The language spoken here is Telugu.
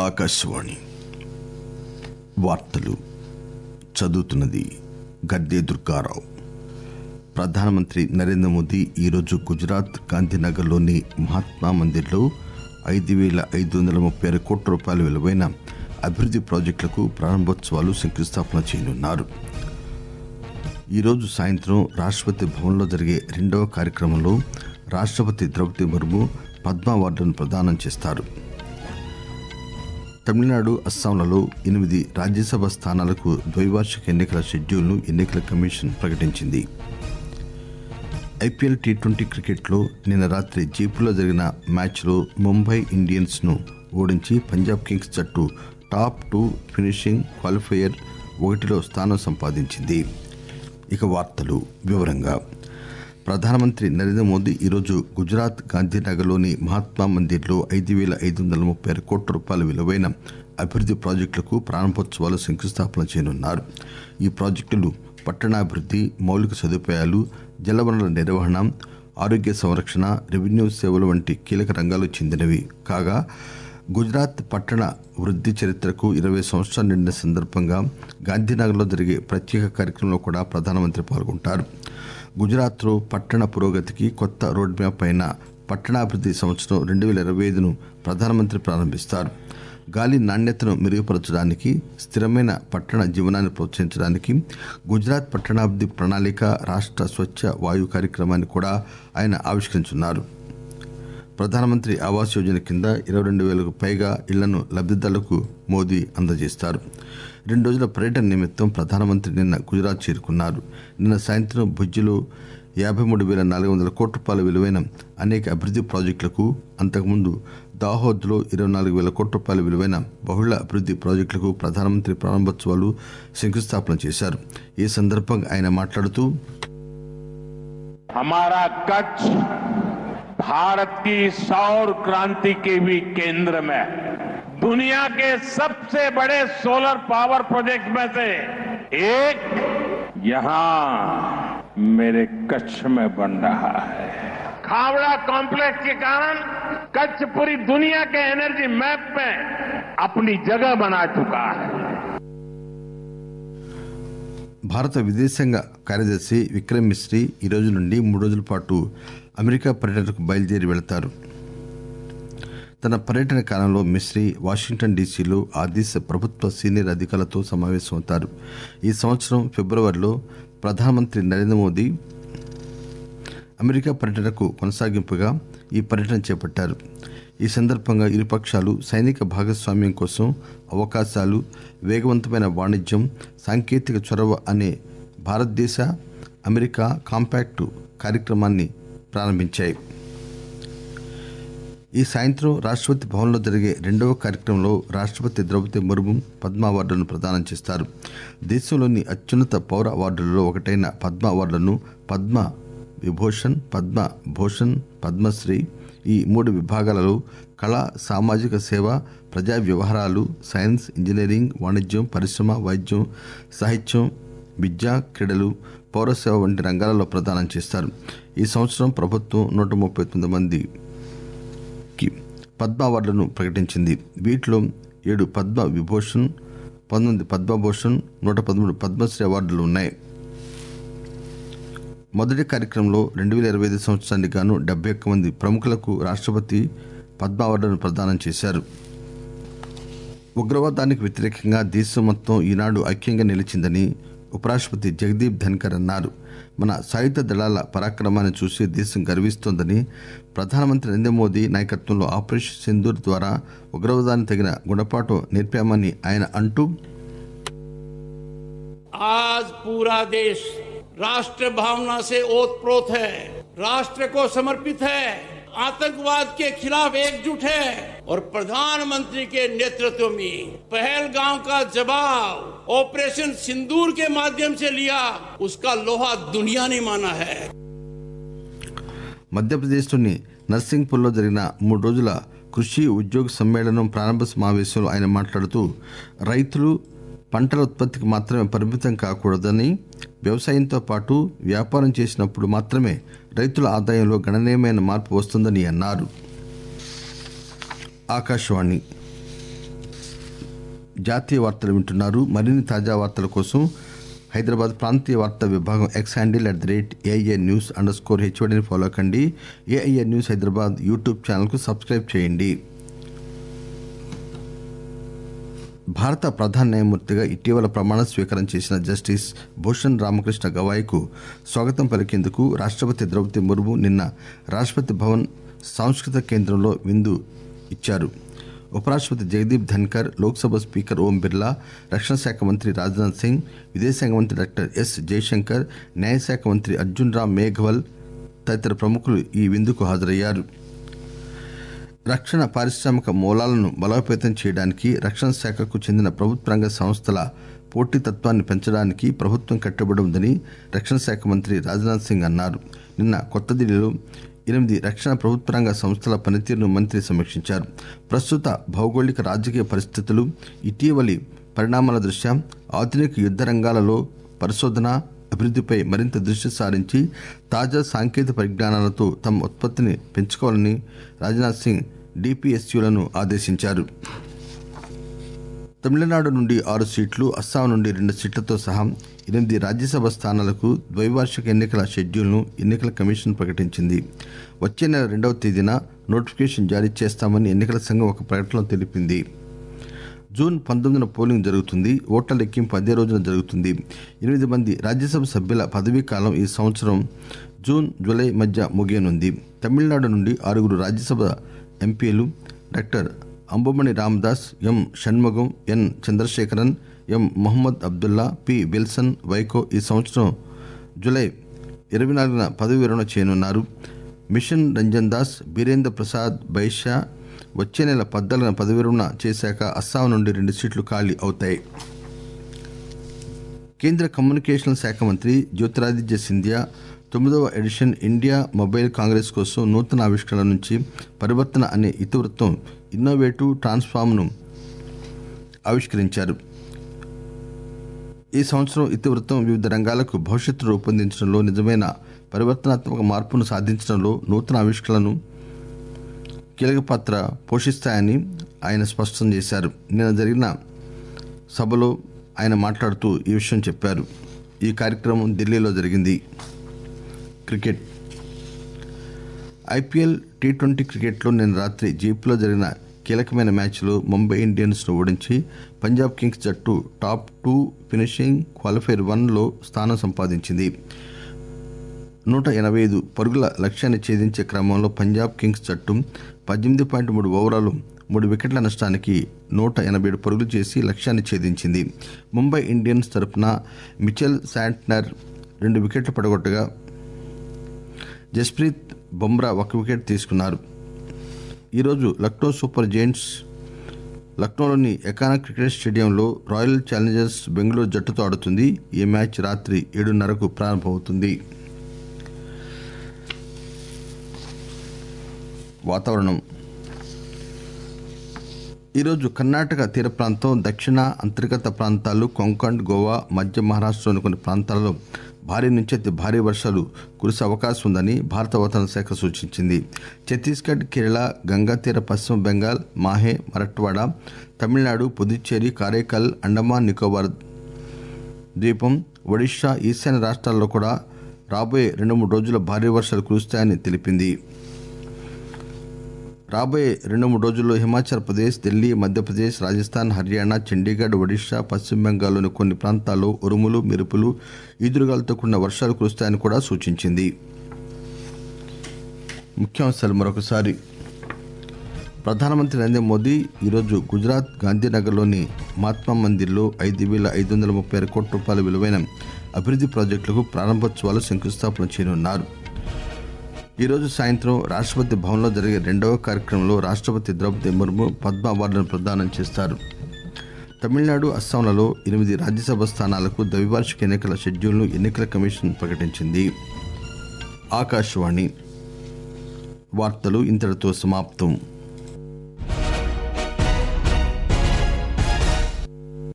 ఆకాశవాణి వార్తలు చదువుతున్నది గద్దే దుర్గారావు ప్రధానమంత్రి నరేంద్ర మోదీ ఈరోజు గుజరాత్ గాంధీనగర్లోని మహాత్మా మందిర్లో ఐదు వేల ఐదు వందల ముప్పై ఆరు కోట్ల రూపాయల విలువైన అభివృద్ది ప్రాజెక్టులకు ప్రారంభోత్సవాలు శంకుస్థాపన చేయనున్నారు ఈరోజు సాయంత్రం రాష్ట్రపతి భవన్లో జరిగే రెండవ కార్యక్రమంలో రాష్ట్రపతి ద్రౌపది ముర్ము పద్మ అవార్డును ప్రదానం చేస్తారు తమిళనాడు అస్సాంలలో ఎనిమిది రాజ్యసభ స్థానాలకు ద్వైవార్షిక ఎన్నికల షెడ్యూల్ను ఎన్నికల కమిషన్ ప్రకటించింది ఐపీఎల్ టీ ట్వంటీ క్రికెట్లో నిన్న రాత్రి జైపూర్లో జరిగిన మ్యాచ్లో ముంబై ఇండియన్స్ను ఓడించి పంజాబ్ కింగ్స్ జట్టు టాప్ టూ ఫినిషింగ్ క్వాలిఫైయర్ ఒకటిలో స్థానం సంపాదించింది ఇక వార్తలు వివరంగా ప్రధానమంత్రి నరేంద్ర మోదీ ఈరోజు గుజరాత్ గాంధీనగర్లోని మహాత్మా మందిర్లో ఐదు వేల ఐదు వందల ముప్పై ఆరు కోట్ల రూపాయల విలువైన అభివృద్ది ప్రాజెక్టులకు ప్రారంభోత్సవాలు శంకుస్థాపన చేయనున్నారు ఈ ప్రాజెక్టులు పట్టణాభివృద్ది మౌలిక సదుపాయాలు జలవనరుల నిర్వహణ ఆరోగ్య సంరక్షణ రెవెన్యూ సేవలు వంటి కీలక రంగాలకు చెందినవి కాగా గుజరాత్ పట్టణ వృద్ధి చరిత్రకు ఇరవై సంవత్సరాలు నిండిన సందర్భంగా గాంధీనగర్లో జరిగే ప్రత్యేక కార్యక్రమంలో కూడా ప్రధానమంత్రి పాల్గొంటారు గుజరాత్లో పట్టణ పురోగతికి కొత్త రోడ్ మ్యాప్ పైన పట్టణాభివృద్ధి సంవత్సరం రెండు వేల ఇరవై ఐదును ప్రధానమంత్రి ప్రారంభిస్తారు గాలి నాణ్యతను మెరుగుపరచడానికి స్థిరమైన పట్టణ జీవనాన్ని ప్రోత్సహించడానికి గుజరాత్ పట్టణాభివృద్ధి ప్రణాళిక రాష్ట్ర స్వచ్ఛ వాయు కార్యక్రమాన్ని కూడా ఆయన ఆవిష్కరించున్నారు ప్రధానమంత్రి ఆవాస్ యోజన కింద ఇరవై రెండు వేలకు పైగా ఇళ్లను లబ్దిదారులకు మోదీ అందజేస్తారు రెండు రోజుల పర్యటన నిమిత్తం ప్రధానమంత్రి నిన్న గుజరాత్ చేరుకున్నారు నిన్న సాయంత్రం భుజ్లో యాభై మూడు వేల నాలుగు వందల కోట్ల రూపాయల విలువైన అనేక అభివృద్ది ప్రాజెక్టులకు అంతకుముందు దాహోద్లో ఇరవై నాలుగు వేల కోట్ల రూపాయల విలువైన బహుళ అభివృద్ది ప్రాజెక్టులకు ప్రధానమంత్రి ప్రారంభోత్సవాలు శంకుస్థాపన చేశారు ఈ సందర్భంగా ఆయన మాట్లాడుతూ हमारा कच्छ भारत की सौर क्रांति के भी केंद्र में दुनिया के सबसे बड़े सोलर पावर प्रोजेक्ट में से एक यहां मेरे कच्छ में बन रहा है खावड़ा कॉम्प्लेक्स के कारण कच्छ पूरी दुनिया के एनर्जी मैप में अपनी जगह बना चुका है భారత విదేశాంగ కార్యదర్శి విక్రమ్ మిశ్రీ ఈ రోజు నుండి మూడు రోజుల పాటు అమెరికా పర్యటనకు బయలుదేరి వెళతారు తన పర్యటన కాలంలో మిశ్రీ వాషింగ్టన్ డీసీలో ఆ దేశ ప్రభుత్వ సీనియర్ అధికారులతో సమావేశమవుతారు ఈ సంవత్సరం ఫిబ్రవరిలో ప్రధానమంత్రి నరేంద్ర మోదీ అమెరికా పర్యటనకు కొనసాగింపుగా ఈ పర్యటన చేపట్టారు ఈ సందర్భంగా ఇరుపక్షాలు సైనిక భాగస్వామ్యం కోసం అవకాశాలు వేగవంతమైన వాణిజ్యం సాంకేతిక చొరవ అనే భారతదేశ అమెరికా కాంపాక్టు కార్యక్రమాన్ని ప్రారంభించాయి ఈ సాయంత్రం రాష్ట్రపతి భవన్లో జరిగే రెండవ కార్యక్రమంలో రాష్ట్రపతి ద్రౌపది ముర్ము పద్మ అవార్డులను ప్రదానం చేస్తారు దేశంలోని అత్యున్నత పౌర అవార్డులలో ఒకటైన పద్మ అవార్డులను పద్మ విభూషణ్ పద్మ భూషణ్ పద్మశ్రీ ఈ మూడు విభాగాలలో కళ సామాజిక సేవ ప్రజా వ్యవహారాలు సైన్స్ ఇంజనీరింగ్ వాణిజ్యం పరిశ్రమ వైద్యం సాహిత్యం విద్య క్రీడలు పౌరసేవ వంటి రంగాలలో ప్రదానం చేస్తారు ఈ సంవత్సరం ప్రభుత్వం నూట ముప్పై తొమ్మిది మందికి పద్మ అవార్డులను ప్రకటించింది వీటిలో ఏడు పద్మ విభూషణ్ పంతొమ్మిది పద్మభూషణ్ నూట పదమూడు పద్మశ్రీ అవార్డులు ఉన్నాయి మొదటి కార్యక్రమంలో రెండు వేల ఇరవై ఐదు సంవత్సరానికి గాను డెబ్బై ఒక్క మంది ప్రముఖులకు రాష్ట్రపతి పద్మ అవార్డును ప్రదానం చేశారు ఉగ్రవాదానికి వ్యతిరేకంగా దేశం మొత్తం ఈనాడు ఐక్యంగా నిలిచిందని ఉపరాష్ట్రపతి జగదీప్ ధన్కర్ అన్నారు మన సాయుధ దళాల పరాక్రమాన్ని చూసి దేశం గర్విస్తోందని ప్రధానమంత్రి నరేంద్ర మోదీ నాయకత్వంలో ఆపరేషన్ సింధూర్ ద్వారా ఉగ్రవాదానికి తగిన గుణపాఠం నేర్పామని ఆయన అంటూ आज पूरा देश राष्ट्र भावना से ओतप्रोत है राष्ट्र को समर्पित है आतंकवाद के खिलाफ एकजुट है और प्रधानमंत्री के नेतृत्व में पहलगांव का जवाब ऑपरेशन सिंदूर के माध्यम से लिया उसका लोहा दुनिया ने माना है మధ్యప్రదేశ్లోని నర్సింగ్పూర్లో జరిగిన మూడు రోజుల కృషి ఉద్యోగ సమ్మేళనం ప్రారంభ సమావేశంలో ఆయన మాట్లాడుతూ రైతులు పంటల ఉత్పత్తికి మాత్రమే పరిమితం కాకూడదని వ్యవసాయంతో పాటు వ్యాపారం చేసినప్పుడు మాత్రమే రైతుల ఆదాయంలో గణనీయమైన మార్పు వస్తుందని అన్నారు ఆకాశవాణి జాతీయ వార్తలు వింటున్నారు మరిన్ని తాజా వార్తల కోసం హైదరాబాద్ ప్రాంతీయ వార్తా విభాగం X handle at the rate AIR news underscore స్కోర్ హెచ్ఓడిని ఫాలో కండి ఏఐఆర్ న్యూస్ హైదరాబాద్ యూట్యూబ్ ఛానల్కు సబ్స్క్రైబ్ చేయండి భారత ప్రధాన న్యాయమూర్తిగా ఇటీవల ప్రమాణ స్వీకారం చేసిన జస్టిస్ భూషణ్ రామకృష్ణ గవాయ్కు స్వాగతం పలికేందుకు రాష్ట్రపతి ద్రౌపది ముర్ము నిన్న రాష్ట్రపతి భవన్ సాంస్కృతిక కేంద్రంలో విందు ఇచ్చారు ఉపరాష్ట్రపతి జగదీప్ ధన్కర్ లోక్సభ స్పీకర్ ఓం బిర్లా రక్షణ శాఖ మంత్రి రాజ్నాథ్ సింగ్ విదేశాంగ మంత్రి డాక్టర్ ఎస్ జయశంకర్ న్యాయశాఖ మంత్రి అర్జున్ రామ్ మేఘవల్ తదితర ప్రముఖులు ఈ విందుకు హాజరయ్యారు రక్షణ పారిశ్రామిక మూలాలను బలోపేతం చేయడానికి రక్షణ శాఖకు చెందిన ప్రభుత్వ రంగ సంస్థల పోటీతత్వాన్ని పెంచడానికి ప్రభుత్వం కట్టుబడి ఉందని రక్షణ శాఖ మంత్రి రాజ్నాథ్ సింగ్ అన్నారు నిన్న కొత్త ఢిల్లీలో ఎనిమిది రక్షణ ప్రభుత్వ రంగ సంస్థల పనితీరును మంత్రి సమీక్షించారు ప్రస్తుత భౌగోళిక రాజకీయ పరిస్థితులు ఇటీవలి పరిణామాల దృష్ట్యా ఆధునిక యుద్ధ రంగాలలో పరిశోధన అభివృద్ధిపై మరింత దృష్టి సారించి తాజా సాంకేతిక పరిజ్ఞానాలతో తమ ఉత్పత్తిని పెంచుకోవాలని రాజ్నాథ్ సింగ్ డిపిఎస్యులను ఆదేశించారు తమిళనాడు నుండి ఆరు సీట్లు అస్సాం నుండి రెండు సీట్లతో సహా ఎనిమిది రాజ్యసభ స్థానాలకు ద్వైవార్షిక ఎన్నికల షెడ్యూల్ను ఎన్నికల కమిషన్ ప్రకటించింది వచ్చే నెల రెండవ తేదీన నోటిఫికేషన్ జారీ చేస్తామని ఎన్నికల సంఘం ఒక ప్రకటనలో తెలిపింది జూన్ పంతొమ్మిదిన పోలింగ్ జరుగుతుంది ఓట్ల లెక్కింపు అదే రోజున జరుగుతుంది ఎనిమిది మంది రాజ్యసభ సభ్యుల పదవీ కాలం ఈ సంవత్సరం జూన్ జూలై మధ్య ముగియనుంది తమిళనాడు నుండి ఆరుగురు రాజ్యసభ ఎంపీలు doctor Anbumani Ramadoss M Shanmugam N Chandrasekaran M Mohammed Abdullah P Wilson Vaiko ఈ సంవత్సరం జూలై ఇరవై నాలుగున పదవి విరమణ చేయనున్నారు మిషన్ రంజన్ దాస్ బీరేంద్ర ప్రసాద్ బైషా వచ్చే నెల పద్నాలుగున పదవి విరమణ చేశాక అస్సాం నుండి రెండు సీట్లు ఖాళీ అవుతాయి కేంద్ర కమ్యూనికేషన్ శాఖ మంత్రి జ్యోతిరాదిత్య సింధియా తొమ్మిదవ ఎడిషన్ ఇండియా మొబైల్ కాంగ్రెస్ కోసం నూతన ఆవిష్కరణ నుంచి పరివర్తన అనే ఇతివృత్తం ఇన్నోవేటివ్ ట్రాన్స్ఫార్మ్ను ఆవిష్కరించారు ఈ సంవత్సరం ఇతివృత్తం వివిధ రంగాలకు భవిష్యత్తు రూపొందించడంలో నిజమైన పరివర్తనాత్మక మార్పును సాధించడంలో నూతన ఆవిష్కరణను కీలక పాత్ర పోషిస్తాయని ఆయన స్పష్టం చేశారు నిన్న జరిగిన సభలో ఆయన మాట్లాడుతూ ఈ విషయం చెప్పారు ఈ కార్యక్రమం ఢిల్లీలో జరిగింది క్రికెట్ ఐపీఎల్ టీ ట్వంటీ క్రికెట్లో నిన్న రాత్రి జీప్లో జరిగిన కీలకమైన మ్యాచ్లో ముంబై ఇండియన్స్ను ఓడించి పంజాబ్ కింగ్స్ జట్టు టాప్ టూ ఫినిషింగ్ క్వాలిఫైర్ వన్లో స్థానం సంపాదించింది నూట ఎనభై ఐదు పరుగుల లక్ష్యాన్ని ఛేదించే క్రమంలో పంజాబ్ కింగ్స్ జట్టు పద్దెనిమిది పాయింట్ మూడు ఓవరాలు మూడు వికెట్ల నష్టానికి నూట ఎనభై ఏడు పరుగులు చేసి లక్ష్యాన్ని ఛేదించింది ముంబై ఇండియన్స్ తరపున మిచెల్ శాంట్నర్ రెండు వికెట్లు పడగొట్టగా జస్ప్రీత్ బుమ్రా ఒక వికెట్ తీసుకున్నారు ఈరోజు లక్నో సూపర్ జైంట్స్ లక్నోలోని ఎకానా క్రికెట్ స్టేడియంలో రాయల్ ఛాలెంజర్స్ బెంగళూరు జట్టుతో ఆడుతుంది ఈ మ్యాచ్ రాత్రి ఏడున్నరకు ప్రారంభమవుతుంది వాతావరణం ఈరోజు కర్ణాటక తీర ప్రాంతం దక్షిణ అంతర్గత ప్రాంతాలు కొంకణ్ గోవా మధ్య మహారాష్ట్రలోని కొన్ని ప్రాంతాల్లో భారీ నుంచి అతి భారీ వర్షాలు కురిసే అవకాశం ఉందని భారత వాతావరణ శాఖ సూచించింది ఛత్తీస్గఢ్ కేరళ గంగా తీర పశ్చిమ బెంగాల్ మాహే మరట్వాడ తమిళనాడు పుదుచ్చేరి కారైకల్ అండమాన్ నికోబార్ ద్వీపం ఒడిషా ఈశాన్య రాష్ట్రాల్లో కూడా రాబోయే రెండు మూడు రోజుల భారీ వర్షాలు కురుస్తాయని తెలిపింది రాబోయే రెండు మూడు రోజుల్లో హిమాచల్ ప్రదేశ్ ఢిల్లీ మధ్యప్రదేశ్ రాజస్థాన్ హర్యానా చండీగఢ్ ఒడిషా పశ్చిమ బెంగాల్లోని కొన్ని ప్రాంతాల్లో ఉరుములు మెరుపులు ఈదురుగాలతో కూడిన వర్షాలు కురుస్తాయని కూడా సూచించింది ముఖ్యాంశాలు మరొకసారి ప్రధానమంత్రి నరేంద్ర మోదీ ఈరోజు గుజరాత్ గాంధీనగర్లోని మహాత్మా మందిర్లో ఐదు వేల ఐదు వందల ముప్పై ఆరు కోట్ల రూపాయల విలువైన అభివృద్ధి ప్రాజెక్టులకు ప్రారంభోత్సవాలు శంకుస్థాపన చేయనున్నారు ఈరోజు సాయంత్రం రాష్ట్రపతి భవన్లో జరిగే రెండవ కార్యక్రమంలో రాష్ట్రపతి ద్రౌపది ముర్ము పద్మ అవార్డును ప్రదానం చేస్తారు తమిళనాడు అస్సాంలలో ఎనిమిది రాజ్యసభ స్థానాలకు ద్వైవార్షిక ఎన్నికల షెడ్యూల్ను ఎన్నికల కమిషన్ ప్రకటించింది ఆకాశవాణి వార్తలు ఇంతటితో సమాప్తం